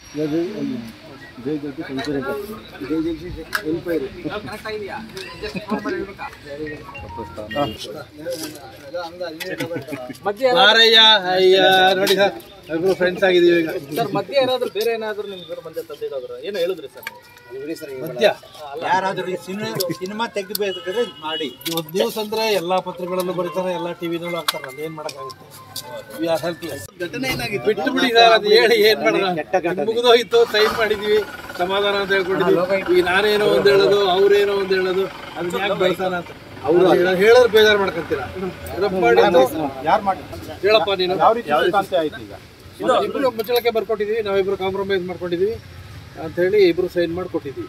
ಜೈ Jagadish enquiry Jai Jagadish enquiry ಮಧ್ಯೆ ಮಾರಯ್ಯ ಅಯ್ಯ ನೋಡಿ ಸರ್ ಇಬ್ರು ಫ್ರೆಂಡ್ಸ್ ಆಗಿದೀವಿ ಈಗ ಸರ್ ಮಧ್ಯೆ ಏನಾದ್ರು ಬೇರೆ ಏನಾದ್ರು ನಿಮ್ ಇದ್ರ ಮಧ್ಯೆ ತಂದಿರೋದ್ರ ಏನು ಹೇಳಿದ್ರಿ ಸರ್ ಮಧ್ಯ ಯಾರಾದ್ರೂ ಸಿನಿಮಾ ಸಿನಿಮಾ ತೆಗಿಬೇಕಾದ್ರೆ ಮಾಡಿ ಇವತ್ತು ನ್ಯೂಸ್ ಅಂದ್ರೆ ಎಲ್ಲಾ ಪತ್ರಗಳಲ್ಲೂ ಬರೀತಾರೆ ಎಲ್ಲಾ ಟಿವಿನಲ್ಲೂ ಹಾಕ್ತಾರೆ ಅಲ್ಲಿ ಏನ್ ಮಾಡಕ್ಕಾಗುತ್ತೆ ವಿ ಆರ್ ಹೆಲ್ಪ್ಲೆಸ್ ಬಿಟ್ಟು ಬಿಡಿ ಸರ್ ಅದು ಹೇಳಿ ಏನ್ ಮಾಡೋಣ ಮುಗಿದೋಯ್ತು ಸೈನ್ ಮಾಡಿದೀವಿ ಸಮಾಧಾನ ಅಂತ ಹೇಳ್ಕೊಂಡಿದ್ವಿ ಈಗ ನಾನೇನೋ ಒಂದ್ ಹೇಳೋದು ಅವ್ರೇನೋ ಒಂದ್ ಹೇಳೋದು ಅದನ್ನ ಯಾಕೆ ಬಯಸಾನ ಅಂತ ಅವ್ರು ಹೇಳೋರು ಬೇಜಾರು ಮಾಡ್ಕೊಂತೀರಾ ಇದನ್ನ ಮಾಡಿ ಅದು ಯಾರು ಮಾಡಿ ಹೇಳಪ್ಪ ನೀನು ಯಾವ ರೀತಿ ಕಾಂತಿ ಆಯ್ತು ಈಗ ಇಬ್ರು ಮುಚ್ಚಳಕ್ಕೆ ಬರ್ಕೊಟ್ಟಿದೀವಿ ನಾವಿಬ್ರು ಕಾಂಪ್ರಮೈಸ್ ಮಾಡ್ಕೊಂಡಿದೀವಿ ಅಂತ ಹೇಳಿ ಇಬ್ರು ಸೈನ್ ಮಾಡ್ಕೊಟ್ಟಿದೀವಿ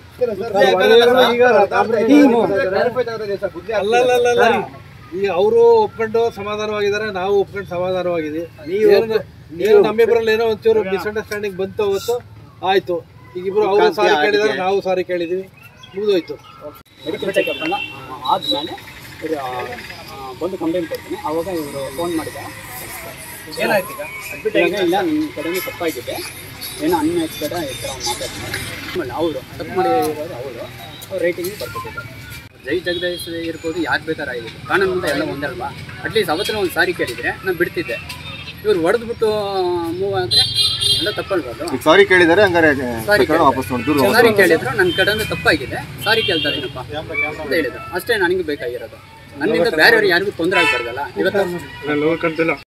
ಅಲ್ಲ ಅಲ್ಲ, ಅಲ್ಲ, ಅಲ್ಲ. ಈಗ ಅವರು ಒಪ್ಕೊಂಡು ಸಮಾಧಾನವಾಗಿದ್ದಾರೆ ನಾವು ಒಪ್ಕೊಂಡು ಸಮಾಧಾನವಾಗಿದ್ದೀವಿ ಏನು ಏನು ನಮ್ಮಿಬ್ರಲ್ಲಿ ಏನೋ ಒಂಚೂರು ಮಿಸ್ಅಂಡರ್ಸ್ಟ್ಯಾಂಡಿಂಗ್ ಬಂತು ಅವತ್ತು ಆಯ್ತು ಈಗ ಇಬ್ರು ಅವರು ಸಾರಿ ಕೇಳಿದಾರೆ ನಾವು ಸಾರಿ ಕೇಳಿದೀವಿ ಮುಗಿದೋಯ್ತು ಮೆಡಿಕಲ್ ಚೆಕಪ್ ಎಲ್ಲ ಆದ್ಮೇಲೆ ಇವ್ರು, ಆ, ಬಂದು ಕಂಪ್ಲೇಂಟ್ ಕೊಡ್ತೀನಿ ಅವಾಗ ಇವರು ಫೋನ್ ಮಾಡಿದಾಗ ಏನಾಯ್ತು ಈಗ ಅಡ್ಮಿಟ್ ಇಲ್ಲ ನಿಮ್ಮ ಕಡೆಯಿಂದ ತಪ್ಪಾಗಿದೆ ಏನೋ ಅನ್ಎಕ್ಸ್ಪೆಕ್ಟೆಡ್ ಈ ಥರ ಮಾತಾಡ್ತಾರೆ ಆಮೇಲೆ ಅವರು ತಪ್ಪು ಮಾಡಿರೋದು ಅವರು ರೇಟಿಂಗ್ ಬರ್ಕೊಟ್ಟಿದ್ದಾರೆ ಜೈ ಜಗದೀಶ್ ಇರ್ಬೋದು ಯಾರು ಬೇಕಾದ್ರೆ ಆಗಿದ್ದು ಕಾನೂನು ಮುಂದೆ ಎಲ್ಲ ಒಂದೇ ಅಲ್ವಾ ಅಟ್ಲೀಸ್ಟ್ ಅವತ್ತಿನ ಒಂದು ಸಾರಿ ಕೇಳಿದರೆ ನಾನು ಬಿಡ್ತಿದ್ದೆ ಇವ್ರು ಹೊಡೆದ್ಬಿಟ್ಟು ಮೂವ್ ಆದರೆ ಎಲ್ಲ ತಪ್ಪಲ್ಬಾರ್ದು ಸಾರಿ ಕೇಳಿದ್ದಾರೆ ಹಂಗಾರೆ ಸಾರಿ ಪ್ರಕರಣ ವಾಪಸ್ ನೋಡಿ ದೂರ ಸಾರಿ ಕೇಳಿದ್ರು ನನ್ನ ಕಡೆಯಿಂದ ತಪ್ಪಾಗಿದೆ ಸಾರಿ ಕೇಳ್ತಾ ಇದೀನಪ್ಪ ಅಂತ ಹೇಳಿದ್ರು ಅಷ್ಟೇ ನನಗೆ ಬೇಕಾಗಿರೋದು ನನ್ನಿಂದ ಬೇರೆಯವ್ರಿಗೆ ಯಾರಿಗೂ ತೊಂದರೆ ಆಗ್ಬಾರ್ದಲ್ಲ ಇವತ್ತು